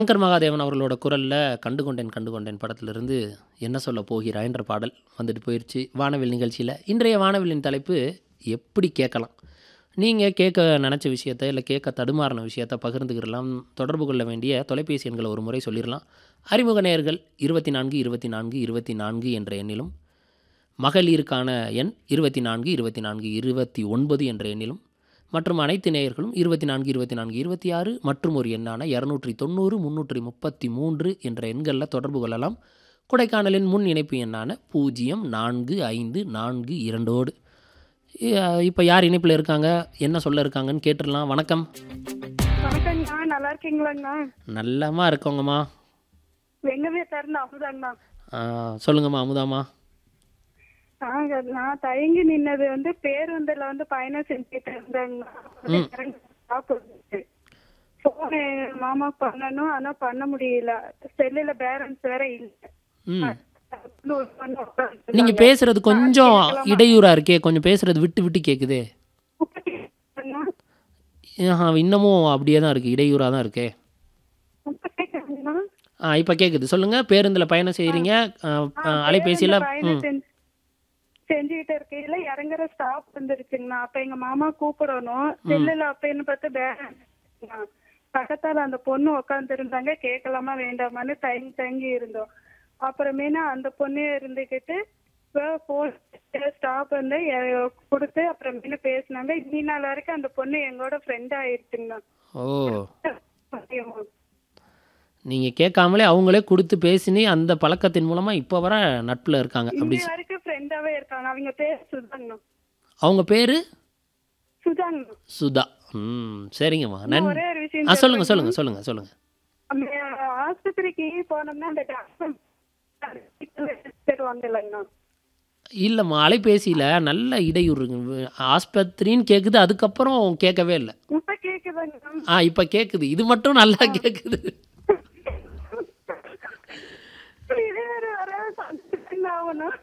சங்கர் மகாதேவன் அவர்களோட குரலில் கண்டு கொண்டேன் கண்டு கொண்டேன் படத்திலிருந்து என்ன சொல்ல போகிறாய் என்ற பாடல் வந்துட்டு போயிடுச்சு வானவில் நிகழ்ச்சியில் இன்றைய வானவிலின் தலைப்பு எப்படி கேட்கலாம் நீங்கள் கேட்க நினச்ச விஷயத்த இல்லை கேட்க தடுமாறின விஷயத்த பகிர்ந்துக்கிடலாம் தொடர்பு கொள்ள வேண்டிய தொலைபேசி எண்களை ஒரு முறை சொல்லிடலாம் அறிமுக நேயர்கள் இருபத்தி நான்கு இருபத்தி நான்கு இருபத்தி நான்கு என்ற எண்ணிலும் மகளிருக்கான எண் இருபத்தி நான்கு இருபத்தி நான்கு இருபத்தி ஒன்பது என்ற எண்ணிலும் மற்றும் அனைத்து நேயர்களும் இருபத்தி நான்கு இருபத்தி நான்கு இருபத்தி ஆறு மற்றும் ஒரு எண்ணான இரநூற்றி தொண்ணூறு முந்நூற்றி முப்பத்தி மூன்று என்ற எண்களில் தொடர்பு கொள்ளலாம் கொடைக்கானலின் முன் இணைப்பு எண்ணான பூஜ்ஜியம் நான்கு ஐந்து நான்கு இரண்டோடு இப்போ யார் இணைப்பில் இருக்காங்க என்ன சொல்ல இருக்காங்கன்னு கேட்டுடலாம் வணக்கம் வணக்கங்கண்ணா நல்லா இருக்கீங்களாங்கண்ணா நல்லமா இருக்கோங்கம்மா எங்க வீட்டுல இருந்து அமுதாங்கண்ணா ஆ, சொல்லுங்கம்மா அமுதாம்மா நாங்க நான் தயங்கி நின்னது வந்து பேருந்துல வந்து பயணம் செஞ்சுட்டு இருந்தேங்கண்ணா போனு மாமா பண்ணணும் ஆனா பண்ண முடியல செல்லுல பேலன்ஸ் வேற இல்ல ம் இன்னொரு பொண்ணு உட்கார்ந்து நீங்கள் பேசுகிறது கொஞ்சம் இடையூறாக இருக்கே கொஞ்சம் பேசுகிறது விட்டு விட்டு கேட்குதே இருந்தாங்க. ஆஹா, இன்னமும் அப்படியே தான் இருக்குது இடையூறாக தான் இருக்கே ரொம்ப கேக்குதுங்கண்ணா. ஆ இப்போ கேட்குது சொல்லுங்கள் பேருந்தில் பயணம் செய்கிறீங்க அலைபேசியில் பேருந்துல பயணம் செஞ்சு- செஞ்சுக்கிட்டு இருக்கையில இறங்குற ஸ்டாப் வந்துருச்சுங்கண்ணா அப்ப எங்க மாமா கூப்பிடணும் செல்லுல அப்பன்னு பார்த்து பேலன்ஸ் பக்கத்தால அந்த பொண்ணு உட்கார்ந்து இருந்தாங்க கேட்கலாமா வேண்டாமான்னு தயங்கி தயங்கி இருந்தோம் அப்புறமேனா அந்த பொண்ணு இருந்துகிட்டு போன் ஸ்டாப் வந்து எ- கொடுத்து அப்புறமேல பேசினாங்க இன்னி நாள் வரைக்கும் அந்த பொண்ணு எங்களோட ஃப்ரெண்ட் ஆயிடுச்சுங்கண்ணா ஓ நீங்கள் கேட்காமலே அவங்களே கொடுத்து பேசினி அந்த பழக்கத்தின் மூலமாக இப்போ வர நட்பில் இருக்காங்க அப்படி இன்னி வரைக்கும் ஃப்ரெண்டாவே இருக்காங்க அவங்க பேர் சுதாங்கண்ணா அவங்க பேர் சுதாங்கண்ணா சுதா ம் சரிங்கம்மா நன் ஒரே ஒரு விஷயம் ஆ சொல்லுங்கள் சொல்லுங்கள் சொல்லுங்கள் சொல்லுங்கள் அந்த ஆஸ்பத்திரிக்கு போனோம்னா அந்த டாக்டர் தருவாங்க இல்லைங்கண்ணா இல்லைம்மா அலைபேசியில் நல்ல இடையூறு இருக்கு. ஆஸ்பத்திரின்னு கேட்குது அதுக்கப்புறம் கேட்கவே இல்லை இப்ப கேக்குதாங்க ஆ இப்போ கேட்குது இது மட்டும் நல்லா கேட்குது இதே வேற வர சந்தோஷம் ஆகணும்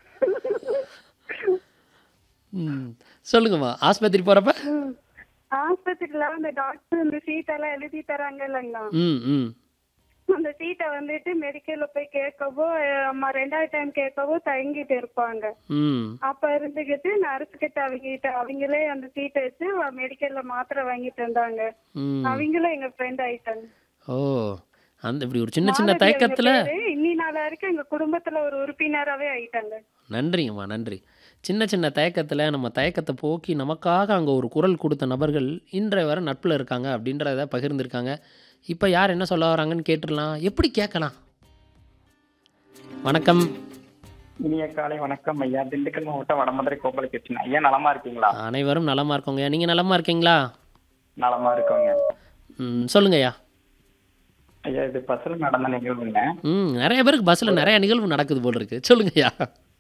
ம் சொல்லுங்கம்மா ஆஸ்பத்திரி போகிறப்ப ஆஸ்பத்திரியில அந்த டாக்டர் இந்த சீட் எல்லாம் எழுதி தராங்க இல்லைங்கண்ணா ம் ம் அந்த சீட்டை வந்துட்டு மெடிக்கல்ல போய் கேட்கவோ அம்மா ரெண்டாவது டைம் கேட்கவோ தயங்கிட்டு இருப்பாங்க ம் அப்ப இருந்துகிட்டு நர்ஸ் கிட்ட அவங்க கிட்ட அவங்களே அந்த சீட்டை வச்சு மெடிக்கல்ல மாத்திரை வாங்கிட்டு இருந்தாங்க ம் அவங்களும் எங்க ஃப்ரெண்ட் ஆயிட்டாங்க ஓ அந்த இப்படி ஒரு சின்ன சின்ன மாலதி அவங்க தயக்கத்தில் பேரு. இன்னி நாள் வரைக்கும் எங்க குடும்பத்துல ஒரு உறுப்பினராவே ஆயிட்டாங்க நன்றிங்கம்மா நன்றி சின்ன சின்ன தயக்கத்தில் நம்ம தயக்கத்தை போக்கி நமக்காக அங்கே ஒரு குரல் கொடுத்த நபர்கள் இன்றைய வரை நட்பில் இருக்காங்க அப்படின்றத பகிர்ந்திருக்காங்க இப்போ யார் என்ன சொல்ல வராங்கன்னு கேட்டுடலாம் எப்படி கேட்கலாம் வணக்கம் இனிய காலை வணக்கம் ஐயா திண்டுக்கல் மாவட்டம் வடமதுரை கோபால கிருஷ்ணன் ஐயா நலமா இருக்கீங்களா அனைவரும் நலமா இருக்கோங்க நீங்கள் நலமா இருக்கீங்களா நலமா இருக்கோங்க ம் சொல்லுங்கய்யா ஐயா இது பஸ்ல நடந்த நிகழ்வுங்க ம் நிறைய பேருக்கு பஸ்ஸில் நிறைய நிகழ்வு நடக்குது போல் இருக்கு சொல்லுங்கய்யா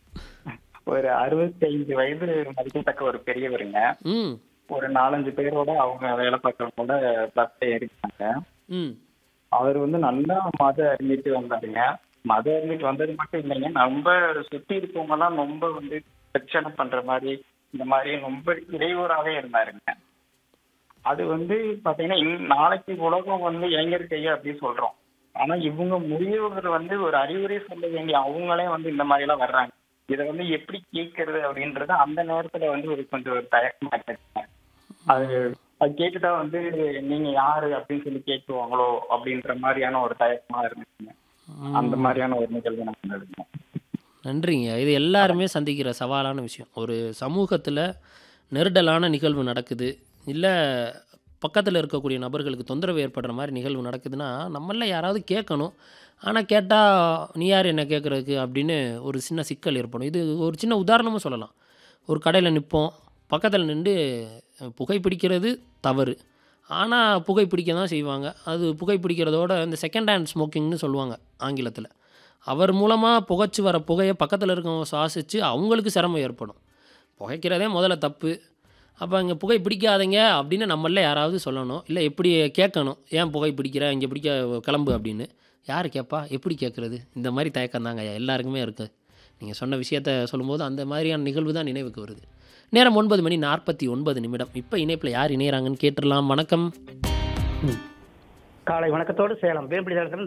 ஒரு அறுபத்தி ஐந்து வயது மதிக்கத்தக்க ஒரு பெரியவருங்க ம் ஒரு நாலஞ்சு பேரோட அவங்க வேலை பார்க்கறவங்களோட பஸ்ல ஏறிட்டாங்க ம் அவர் வந்து நல்லா மத அறிஞ்சிட்டு வந்தாருங்க மத அறிஞ்சிட்டு வந்தது மட்டும் இல்லைங்க ரொம்ப சுத்தி இருக்கவங்க எல்லாம் ரொம்ப வந்து பிரச்சனை பண்ற மாதிரி இந்த மாதிரி ரொம்ப இடையூறாவே இருந்தாருங்க அது வந்து பாத்தீங்கன்னா இன்- நாளைக்கு உலகம் வந்து இளைஞர் கையா அப்படின்னு சொல்றோம் ஆனா இவங்க முதியவர்கள் வந்து ஒரு அறிவுரை சொல்ல வேண்டிய அவங்களே வந்து இந்த மாதிரி எல்லாம் வர்றாங்க இதை வந்து எப்படி கேட்கறது அப்படின்றது அந்த நேரத்துல வந்து ஒரு கொஞ்சம் ஒரு தயக்கமா இருந்துச்சுங்க அது அது கேட்டுட்டா வந்து நீங்க யாரு அப்படின்னு சொல்லி கேட்குவாங்களோ அப்படின்ற மாதிரியான ஒரு தயக்கமா இருந்துச்சுங்க அந்த மாதிரியான ஒரு நிகழ்வு நான் நடந்ததுங்க நன்றிங்க இது எல்லாருமே சந்திக்கிற சவாலான விஷயம் ஒரு சமூகத்தில் நெருடலான நிகழ்வு நடக்குது இல்லை பக்கத்தில் இருக்கக்கூடிய நபர்களுக்கு தொந்தரவு ஏற்படுற மாதிரி நிகழ்வு நடக்குதுன்னா நம்மள யாராவது கேட்கணும் ஆனால் கேட்டால் நீ யார் என்ன கேட்குறதுக்கு அப்படின்னு ஒரு சின்ன சிக்கல் ஏற்படும் இது ஒரு சின்ன உதாரணமும் சொல்லலாம் ஒரு கடையில் நிற்போம் பக்கத்தில் நின்று புகைப்பிடிக்கிறது தவறு ஆனால் புகைப்பிடிக்க தான் செய்வாங்க அது புகைப்பிடிக்கிறதோட இந்த செகண்ட் ஹேண்ட் ஸ்மோக்கிங்னு சொல்லுவாங்க ஆங்கிலத்தில் அவர் மூலமாக புகைச்சு வர புகையை பக்கத்தில் இருக்கவங்க சுவாசித்து அவங்களுக்கு சிரமம் ஏற்படும் புகைக்கிறதே முதல்ல தப்பு அப்போ இங்கே புகை பிடிக்காதீங்க அப்படின்னு நம்மள யாராவது சொல்லணும் இல்லை எப்படி கேட்கணும் ஏன் புகை பிடிக்கிற இங்கே பிடிக்க கிளம்பு அப்படின்னு யார் கேட்பா எப்படி கேட்குறது இந்த மாதிரி தயக்கம் தாங்க எல்லாருக்குமே இருக்குது நீங்கள் சொன்ன விஷயத்த சொல்லும்போது அந்த மாதிரியான நிகழ்வு தான் நினைவுக்கு வருது நேரம் ஒன்பது மணி நாற்பத்தி ஒன்பது நிமிடம் இப்போ இணைப்பில் யார் இணையறாங்கன்னு கேட்டுடலாம் வணக்கம் காலை வணக்கத்தோடு சேலம் வேம்பிடி